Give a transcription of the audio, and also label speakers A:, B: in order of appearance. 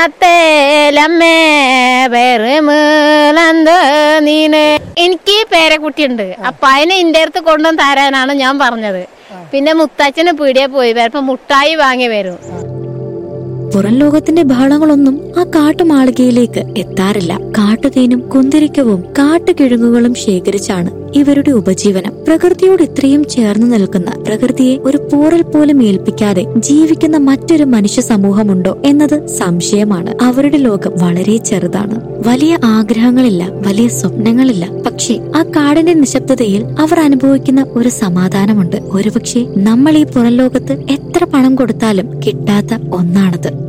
A: മത്തലമ്മേ വെറുമൂലന്ത് നീന് എനിക്ക് പേരക്കുട്ടിയുണ്ട് അപ്പൊ അതിനെ ഇന്റെ അടുത്ത് കൊണ്ടുവന്ന് തരാനാണ് ഞാൻ പറഞ്ഞത് പിന്നെ മുത്തച്ഛന് പീടിയെ പോയി വരുമ്പോ മുട്ടായി വാങ്ങി വരും
B: പുറം ലോകത്തിന്റെ ബഹളങ്ങളൊന്നും ആ കാട്ടുമാളികയിലേക്ക് എത്താറില്ല കാട്ടുതേനും കുന്തിരിക്കവും കാട്ടുകിഴങ്ങുകളും ശേഖരിച്ചാണ് ഇവരുടെ ഉപജീവനം പ്രകൃതിയോട് ഇത്രയും ചേർന്ന് നിൽക്കുന്ന പ്രകൃതിയെ ഒരു പോറൽ പോലും ഏൽപ്പിക്കാതെ ജീവിക്കുന്ന മറ്റൊരു മനുഷ്യ സമൂഹമുണ്ടോ എന്നത് സംശയമാണ് അവരുടെ ലോകം വളരെ ചെറുതാണ് വലിയ ആഗ്രഹങ്ങളില്ല വലിയ സ്വപ്നങ്ങളില്ല പക്ഷേ ആ കാടിന്റെ നിശബ്ദതയിൽ അവർ അനുഭവിക്കുന്ന ഒരു സമാധാനമുണ്ട് ഒരുപക്ഷെ നമ്മൾ ഈ പുറം ലോകത്ത് എത്ര പണം കൊടുത്താലും കിട്ടാത്ത ഒന്നാണത്